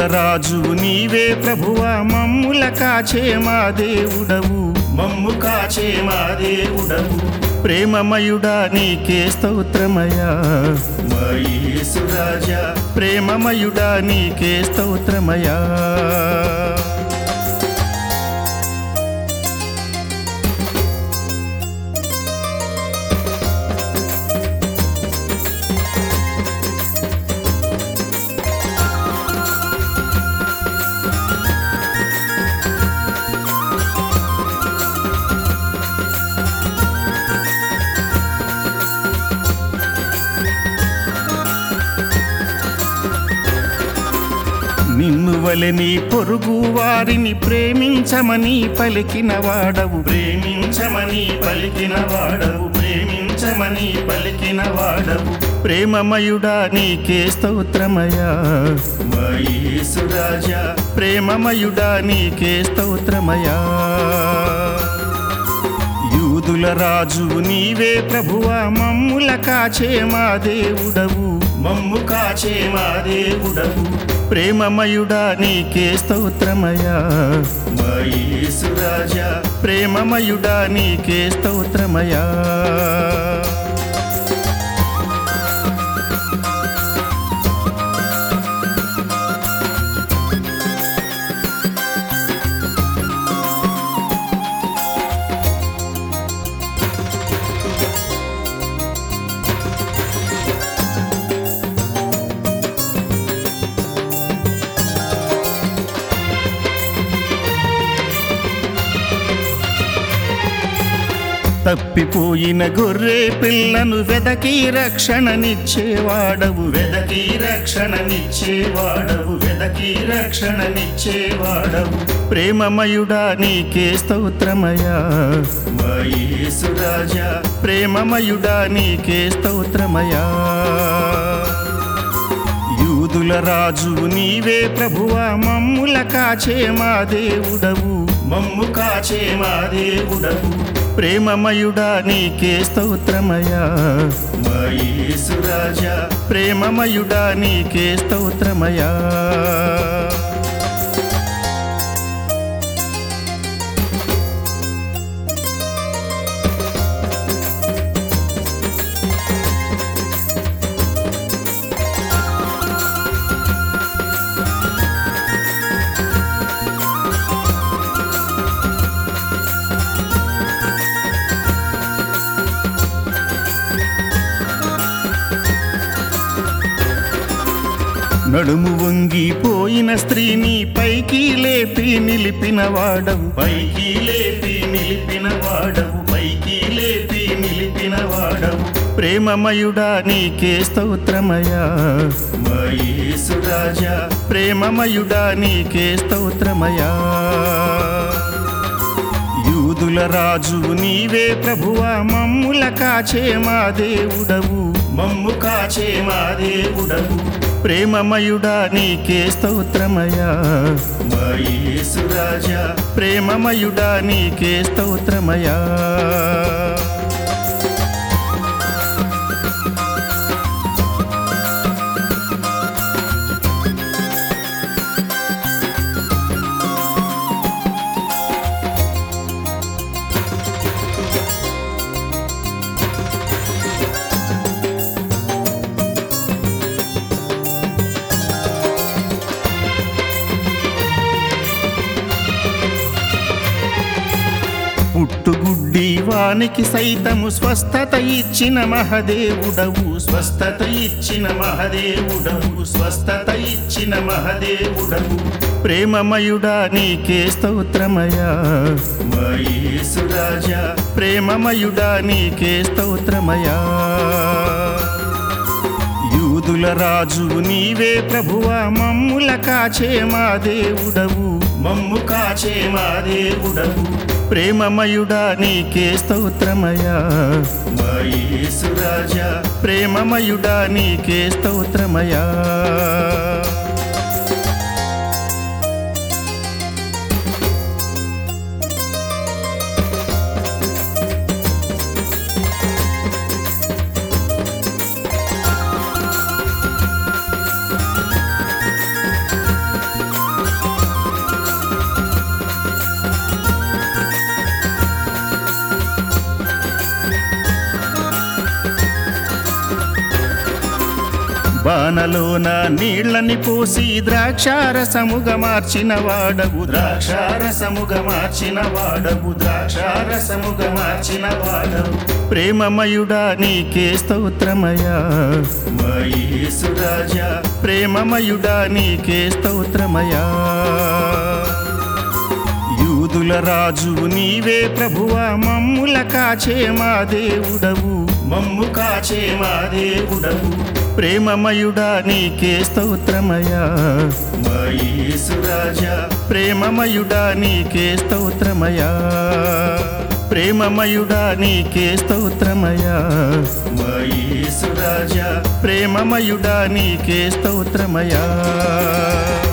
రాజు నీవే ప్రభువా మమ్ముల కాచే మా దేవుడవు మమ్ము కాచే మా దేవుడవు ప్రేమమయుడా నీకే స్తోత్రమయా మా యేసురాజా ప్రేమమయుడా నీకే స్తోత్రమయా నిన్ను వలె నీ పొరుగు వారిని ప్రేమించమని పలికిన వాడవు ప్రేమించమని పలికిన వాడవు ప్రేమించమని పలికిన వాడవు ప్రేమమయుడా నీకే స్తోత్రమయా మా యేసురాజా ప్రేమమయుడా నీకే స్తోత్రమయా యూదుల రాజు నీవే ప్రభువా మమ్ముల కాచే మా దేవుడవు మమ్ము కాచే మా దేవుడవు ప్రేమమయుడా నీకే స్తోత్రమయా మా యేసురాజా ప్రేమమయుడా నీకే స్తోత్రమయా తప్పిపోయిన గొర్రె పిల్లను వెదకి రక్షణనిచ్చేవాడవు వెదకి రక్షణనిచ్చేవాడవు వెదకి రక్షణనిచ్చేవాడవు ప్రేమమయుడా నీకే స్తోత్రమయా మా యేసురాజా ప్రేమమయుడా నీకే స్తోత్రమయా యూదుల రాజు నీవే ప్రభువా మమ్ముల కాచే మా దేవుడవు మమ్ము కాచే మా దేవుడవు ప్రేమమయుడా నీకే స్తోత్రమయా మా యేసురాజా ప్రేమమయుడా నీకే స్తోత్రమయా నడుము వంగిపోయిన స్త్రీని పైకి లేపి నిలిపిన వాడవు పైకి లేపి నిలిపిన వాడవు పైకి లేపి నిలిపిన వాడవు ప్రేమమయుడా నీకే స్తోత్రమయా మా యేసురాజా ప్రేమమయుడా నీకే స్తోత్రమయా యూదుల రాజు నీవే ప్రభువా మమ్ముల కాచే మా దేవుడవు మమ్ము కాచే మా దేవుడవు ప్రేమమయుడా నీకే స్తోత్రమయా మా యేసురాజా ప్రేమమయుడా నీకే స్తోత్రమయా పుట్టుగుడ్డి వానికి సైతము స్వస్థత ఇచ్చిన మహదేవుడవు స్వస్థత ఇచ్చిన మహదేవుడవు స్వస్థత ఇచ్చిన మహదేవుడవు ప్రేమమయుడా నీకే స్తోత్రమయా మా యేసురాజా ప్రేమమయుడా నీకే స్తోత్రమయా యూదుల రాజు నీవే ప్రభువా మమ్ముల కాచే మా దేవుడవు మమ్ము కాచే మా దేవుడవు ప్రేమమయుడా నీకే స్తోత్రమయా మా యేసురాజా ప్రేమమయుడా నీకే స్తోత్రమయా వానలోన నీళ్ళని పోసి ద్రాక్షారసముగా మార్చిన వాడవు ద్రాక్షారసముగా మార్చిన వాడవు ద్రాక్షారసముగా మార్చిన వాడవు ప్రేమమయుడా నీకే స్తోత్రమయా మా యేసురాజా ప్రేమమయుడా నీకే స్తోత్రమయా యూదుల రాజు నీవే ప్రభువా మమ్ముల కాచే మా దేవుడవు మమ్ము కాచే మా దేవుడవు ప్రేమమయుడా నీకే స్తోత్రమయా మా యేసురాజా ప్రేమమయుడా నీకే స్తోత్రమయా ప్రేమమయుడా నీకే స్తోత్రమయా మా యేసురాజా ప్రేమమయుడా నీకే స్తోత్రమయా